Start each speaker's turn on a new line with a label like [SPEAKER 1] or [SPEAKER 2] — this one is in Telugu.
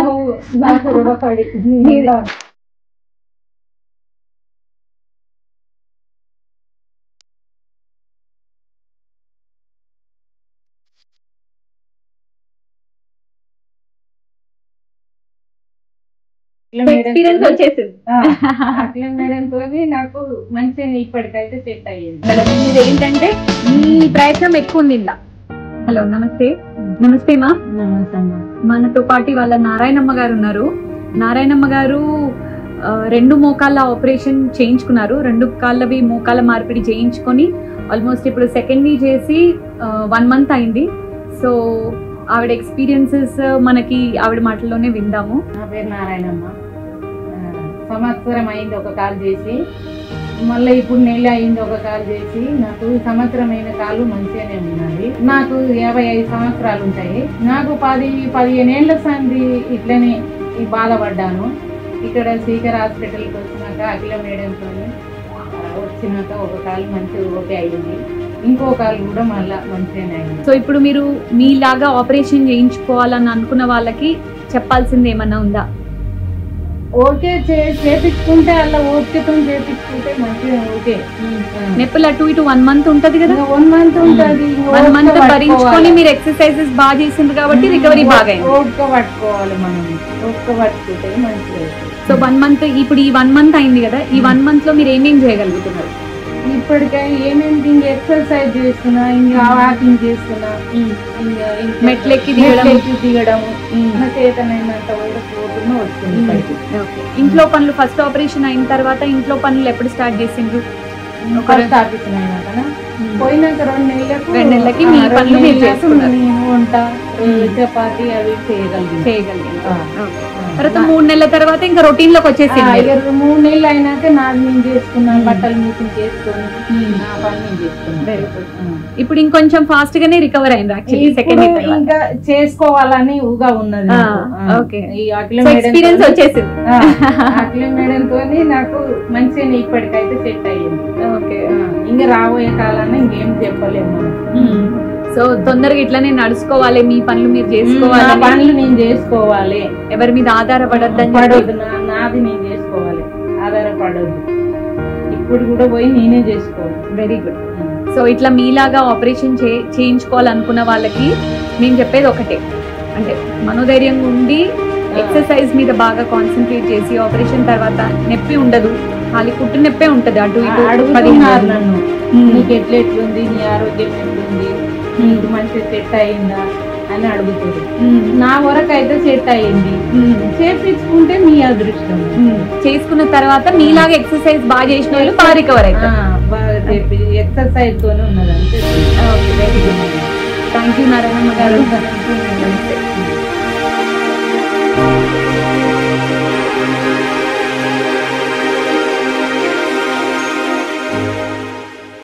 [SPEAKER 1] నువ్వు నాకు రుణపడి నీలో
[SPEAKER 2] ఎక్స్పీరియన్స్ వచ్చేసింది
[SPEAKER 1] అట్లా మేడంతో నాకు మంచిగా ఇప్పటికైతే సెట్ అయ్యింది
[SPEAKER 2] మేడం ఇది ఏంటంటే మీ ప్రయత్నం ఎక్కువ ఉంది ఇందా హలో నమస్తే నమస్తే మా మనతో పాటు వాళ్ళ నారాయణమ్మ గారు ఉన్నారు నారాయణమ్మ గారు ఆ, రెండు మోకాళ్ళ ఆపరేషన్ చేయించుకున్నారు రెండు కాళ్ళవి మోకాళ్ళ మార్పిడి చేయించుకొని ఆల్మోస్ట్ ఇప్పుడు సెకండ్ చేసి వన్ మంత్ అయింది సో ఆవిడ ఎక్స్పీరియన్సెస్ మనకి ఆవిడ మాటల్లోనే విందాము
[SPEAKER 1] నా పేరు నారాయణమ్మ ఆ, సంవత్సరం అయింది ఒక కాల్ చేసి మళ్ళీ ఇప్పుడు నెల అయింది ఒక కాల్ చేసి నాకు సంవత్సరమైన కాలు మంచిగానే ఉన్నది నాకు యాభై ఐదు సంవత్సరాలు ఉంటాయి నాకు పది పదిహేను ఏళ్ళ సంది ఇట్లనే ఈ బాధపడ్డాను ఇక్కడ శ్రీకర్ హాస్పిటల్కి వచ్చినాక అఖిల మేడంతో వచ్చినాక ఒక కాలు మంచిగా ఓకే అయింది ఇంకో కాలు కూడా మళ్ళా మంచిగానే అయింది
[SPEAKER 2] సో ఇప్పుడు మీరు మీలాగా ఆపరేషన్ చేయించుకోవాలని అనుకున్న వాళ్ళకి చెప్పాల్సింది ఏమన్నా ఉందా
[SPEAKER 1] ఓకే చే- చేపించుకుంటే అలా ఓపికతో చేపించుకుంటే మంచిగా ఓకే
[SPEAKER 2] నొప్పులు అటు ఇటు వన్ మంత్ ఉంటది కదా
[SPEAKER 1] వన్ మంత్ ఉంటుంది
[SPEAKER 2] వన్ మంత్ భరించుకొని మీరు ఎక్సర్సైజెస్ బాగా చేసిండ్రు కాబట్టి రికవరీ బాగా అయింది
[SPEAKER 1] ఓపిక పట్టుకోవాలి మనం ఓపిక పట్టుకుంటే మంచిగా అవుతుంది.
[SPEAKER 2] సో వన్ మంత్ ఇప్పుడు ఈ వన్ మంత్ అయింది కదా ఈ వన్ మంత్ లో మీరు ఏమేం చేయగలుగుతున్నారు
[SPEAKER 1] ఇప్పటికే ఏమేమి ఇంకా ఎక్సర్సైజ్ చేస్తున్నా ఇంకా వాకింగ్ చేస్తున్నా ఇంకా ఇంకా
[SPEAKER 2] మెట్లెక్కి దిగడం.
[SPEAKER 1] మెట్లెక్కి దిగడం నా చేతనైనంత వరకు పోతున్నా వస్తుంది పైకి.
[SPEAKER 2] ఇంట్లో పనులు ఫస్ట్ ఆపరేషన్ అయిన తర్వాత ఇంట్లో పనులు ఎప్పుడు స్టార్ట్ చేసిండ్రు
[SPEAKER 1] ఫస్ట్ ఆఫీస్ అయినాకనా పోయినాక రెండు నెలలకు
[SPEAKER 2] రెండు నెలలకి మీ
[SPEAKER 1] ఆ, రెండు
[SPEAKER 2] పనులు మీరు
[SPEAKER 1] నెలలకు
[SPEAKER 2] చేసుకున్నారు.
[SPEAKER 1] నేను వంట చపాతి అవి చేయగలిగిన
[SPEAKER 2] చేయగలిగారు
[SPEAKER 1] ఆ.
[SPEAKER 2] Okay. తర్వాత మూడు నెలల తర్వాత ఇంకా రొటీన్ లోకి వచ్చేసింది మీరు.
[SPEAKER 1] ఇక మూడు నెలలు అయినాక నాది నేను చేసుకున్నాను బట్టలు మిషన్ చేసుకొని నా పని నేను చేసుకున్నాను
[SPEAKER 2] Very good. ఇప్పుడు ఇంకొంచెం ఫాస్ట్ గానే రికవర్ అయింది యాక్చువల్లీ సెకండ్
[SPEAKER 1] ఇప్పుడు ఇంకా చేసుకోవాలని ఊగా ఉన్నది
[SPEAKER 2] ఆ,
[SPEAKER 1] నాకు. ఆ.
[SPEAKER 2] okay.
[SPEAKER 1] ఈ అఖిల
[SPEAKER 2] సో
[SPEAKER 1] మేడం
[SPEAKER 2] ఎక్స్పీరియన్స్
[SPEAKER 1] తోని-
[SPEAKER 2] వచ్చేసింది
[SPEAKER 1] ఆ, అఖిల మేడం తోని నాకు మంచిగా ఇప్పటికైతే సెట్ అయ్యింది
[SPEAKER 2] ఓకే
[SPEAKER 1] ఆ, ఇంకా రాబోయే కాలాన్ని ఇంకేం చెప్పలేము మనం.
[SPEAKER 2] సో తొందరగా ఇట్లానే నడుచుకోవాలి మీ పనులు మీరు
[SPEAKER 1] నా
[SPEAKER 2] చేసుకోవాలి
[SPEAKER 1] పనులు నేను చేసుకోవాలి
[SPEAKER 2] ఎవరి మీద ఆధారపడద్దని
[SPEAKER 1] పడొద్దు నా- నాది నేను చేసుకోవాలి ఆధారపడొద్దు ఇప్పుడు కూడా పోయి నేనే చేసుకోవాలి
[SPEAKER 2] వెరీ గుడ్ సో ఇట్లా మీలాగా ఆపరేషన్ చే చేయించుకోవాలనుకున్న వాళ్ళకి నేను చెప్పేది ఒకటే అంటే మనోధైర్యంగా ఉండి ఎక్సర్సైజ్ మీద బాగా కాన్సన్ట్రేట్ చేసి ఆపరేషన్ తర్వాత నొప్పి ఉండదు ఖాళీ కుట్టు నొప్పే ఉంటది అటు ఇటు
[SPEAKER 1] అడుగుతున్నారు
[SPEAKER 2] పదిహేను
[SPEAKER 1] నన్ను
[SPEAKER 2] మ్మ్.
[SPEAKER 1] నీకు ఎట్లా ఎట్లుంది నీ ఆరోగ్యం ఎట్లుంది నీకు మంచి సెట్ అయిందా అని అడుగుతారు
[SPEAKER 2] మ్మ్.
[SPEAKER 1] నా వరకు అయితే సెట్ అయింది
[SPEAKER 2] మ్మ్.
[SPEAKER 1] చేపించుకుంటే మీ అదృష్టం
[SPEAKER 2] మ్మ్. చేసుకున్న తర్వాత మీలాగా ఎక్సర్సైజ్ బాగా చేసిన వాళ్ళు బాగా రికవర్ అవుతారు
[SPEAKER 1] ఎక్సర్సైజ్ తోనే ఉన్నది అంతే
[SPEAKER 2] okay very good thank you Narayanamma garu
[SPEAKER 1] నమస్తే.